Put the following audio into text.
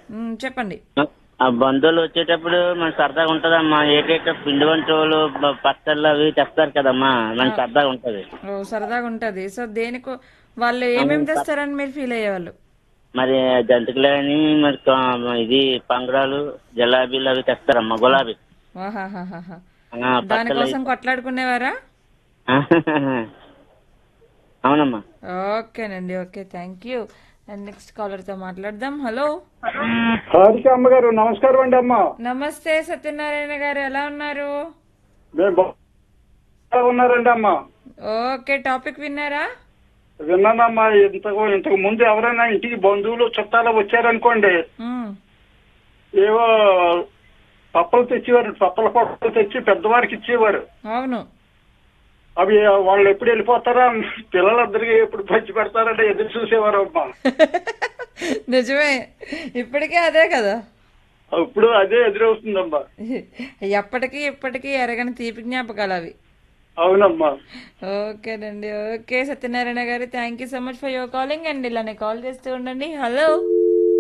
మ్, చెప్పండి ఆ బంధువులు వచ్చేటప్పుడు మన సరదాగా ఉంటదమ్మా ఏకైక పిండి వంటలు బ- పచ్చళ్ళు అవి తెస్తారు కదమ్మా మన సరదాగా ఉంటది ఓ సరదాగా ఉంటది సో దేనికో వాళ్ళు ఏమేమి తెస్తారని మీరు ఫీల్ అయ్యేవాళ్ళు మరి జంతికలు అని మరి కా- ఇది పంగడాలు జలాబీలు అవి తెస్తారమ్మా గులాబీ వాహాహాహాహా. ఆ, పచ్చళ్ళు దానికోసం కొట్లాడుకునేవారా అవునమ్మా ఓకేనండి okay thank you and next కాలర్తో మాట్లాడదాం హలో హారిక అమ్మగారు నమస్కారం అండి అమ్మ నమస్తే సత్యనారాయణ గారు ఎలా ఉన్నారు మేము బాగా ఉన్నారండి అమ్మ ఓకే టాపిక్ విన్నారా విన్నానమ్మా ఇంతకు ఇంతకు ముందు ఎవరైనా ఇంటికి బంధువులు చుట్టాలు వచ్చారనుకోండి మ్, ఏవో పప్పలు తెచ్చేవారు పప్పల పప్పలు తెచ్చి పెద్దవారికి ఇచ్చేవారు అవును అవి వాళ్ళు ఎప్పుడు వెళ్ళిపోతారా పిల్లలందరికీ ఎప్పుడు పంచి పెడతారంటే ఎదురు చూసేవారు అమ్మా నిజమే ఇప్పటికే అదే కదా ఇప్పుడు అదే ఎదురవుతుందమ్మా ఎప్పటికీ ఇప్పటికీ ఎరగని తీపి జ్ఞాపకాలు అవి అవునమ్మా ఓకేనండి okay Satyanarayana garu thank you so much for your calling and ఇలానే కాల్ చేస్తూ ఉండండి హలో